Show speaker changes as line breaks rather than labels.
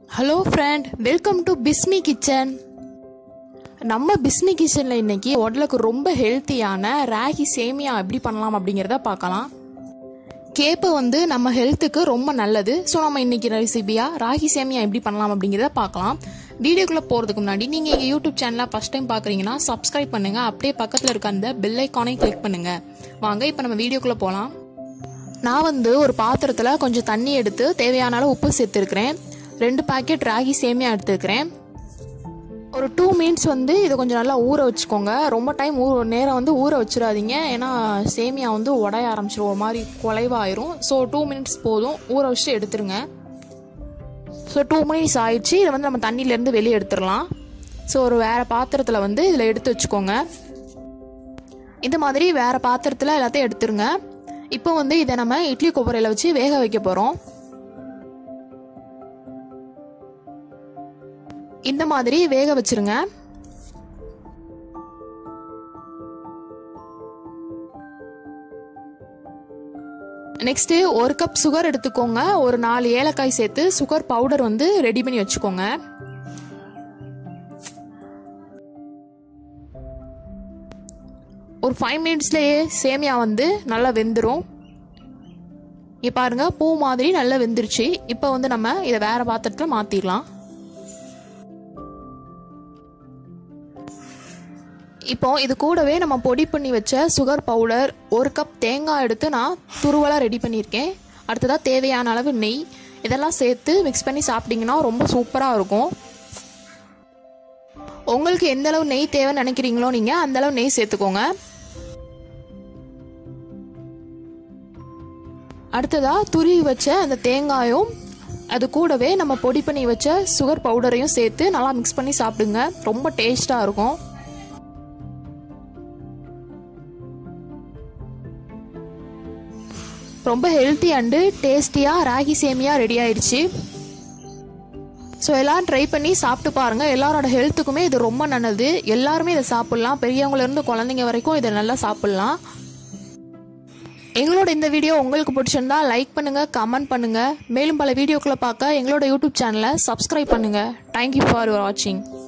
hello friend welcome to Bismi kitchen நம்ம பிஸ்மி கிச்சனில் இன்னைக்கு உடலுக்கு ரொம்ப ஹெல்த்தியான ராகி சேமியா எப்படி பண்ணலாம் அப்படிங்கிறத பார்க்கலாம் கேப்பை வந்து நம்ம ஹெல்த்துக்கு ரொம்ப நல்லது ஸோ நம்ம இன்னைக்கு ரெசிபியாக ராகி சேமியா எப்படி பண்ணலாம் அப்படிங்கிறத பார்க்கலாம் வீடியோக்குள்ளே போகிறதுக்கு முன்னாடி நீங்கள் எங்கள் யூடியூப் சேனலை ஃபஸ்ட் டைம் பார்க்குறீங்கன்னா சப்ஸ்கிரைப் பண்ணுங்கள் அப்படியே பக்கத்தில் இருக்க அந்த பெல் ஐக்கானையும் கிளிக் பண்ணுங்கள் வாங்க இப்போ நம்ம வீடியோக்குள்ளே போகலாம் நான் வந்து ஒரு பாத்திரத்தில் கொஞ்சம் தண்ணி எடுத்து தேவையான அளவு உப்பு சேர்த்துருக்கிறேன் ரெண்டு பாக்கெட் ராகி சேமியா எடுத்துருக்கிறேன் ஒரு டூ மினிட்ஸ் வந்து இதை கொஞ்சம் நல்லா ஊற வச்சுக்கோங்க ரொம்ப டைம் ஊ நேரம் வந்து ஊற வச்சிடாதீங்க ஏன்னா சேமியா வந்து உடைய ஆரம்பிச்சிடும் ஒரு மாதிரி குலைவாயிரும் ஸோ டூ மினிட்ஸ் போதும் ஊற வச்சுட்டு எடுத்துருங்க ஸோ டூ மினிட்ஸ் ஆயிடுச்சு இதை வந்து நம்ம தண்ணியிலேருந்து வெளியே எடுத்துடலாம் ஸோ ஒரு வேறு பாத்திரத்தில் வந்து இதில் எடுத்து வச்சுக்கோங்க இந்த மாதிரி வேறு பாத்திரத்தில் எல்லாத்தையும் எடுத்துருங்க இப்போ வந்து இதை நம்ம இட்லி கொப்பரையில் வச்சு வேக வைக்க போகிறோம் இந்த மாதிரி வேக வச்சிருங்க நெக்ஸ்ட்டு ஒரு கப் சுகர் எடுத்துக்கோங்க ஒரு நாலு ஏலக்காய் சேர்த்து சுகர் பவுடர் வந்து ரெடி பண்ணி வச்சுக்கோங்க ஒரு ஃபைவ் மினிட்ஸ்லேயே சேமியா வந்து நல்லா வெந்துடும் இங்கே பாருங்க பூ மாதிரி நல்லா வெந்துருச்சு இப்போ வந்து நம்ம இதை வேற பாத்திரத்தில் மாற்றிடலாம் இப்போ இது கூடவே நம்ம பொடி பண்ணி வச்ச சுகர் பவுடர் ஒரு கப் தேங்காய் எடுத்து நான் துருவலாக ரெடி பண்ணியிருக்கேன் அடுத்ததாக தேவையான அளவு நெய் இதெல்லாம் சேர்த்து மிக்ஸ் பண்ணி சாப்பிட்டீங்கன்னா ரொம்ப சூப்பராக இருக்கும் உங்களுக்கு எந்த அளவு நெய் தேவைன்னு நினைக்கிறீங்களோ நீங்கள் அந்த அளவு நெய் சேர்த்துக்கோங்க அடுத்ததாக துருவி வச்ச அந்த தேங்காயும் அது கூடவே நம்ம பொடி பண்ணி வச்ச சுகர் பவுடரையும் சேர்த்து நல்லா மிக்ஸ் பண்ணி சாப்பிடுங்க ரொம்ப டேஸ்ட்டாக இருக்கும் ரொம்ப ஹெல்த்தி அண்டு டேஸ்டியாக ராகி சேமியா ரெடி ஆயிடுச்சு ஸோ எல்லோரும் ட்ரை பண்ணி சாப்பிட்டு பாருங்கள் எல்லாரோட ஹெல்த்துக்குமே இது ரொம்ப நல்லது எல்லாருமே இதை சாப்பிட்லாம் பெரியவங்கலேருந்து குழந்தைங்க வரைக்கும் இதை நல்லா சாப்பிட்லாம் எங்களோட இந்த வீடியோ உங்களுக்கு பிடிச்சிருந்தா லைக் பண்ணுங்கள் கமெண்ட் பண்ணுங்கள் மேலும் பல வீடியோக்களை பார்க்க எங்களோட யூடியூப் சேனலை சப்ஸ்கிரைப் பண்ணுங்கள் தேங்க்யூ ஃபார் வாட்சிங்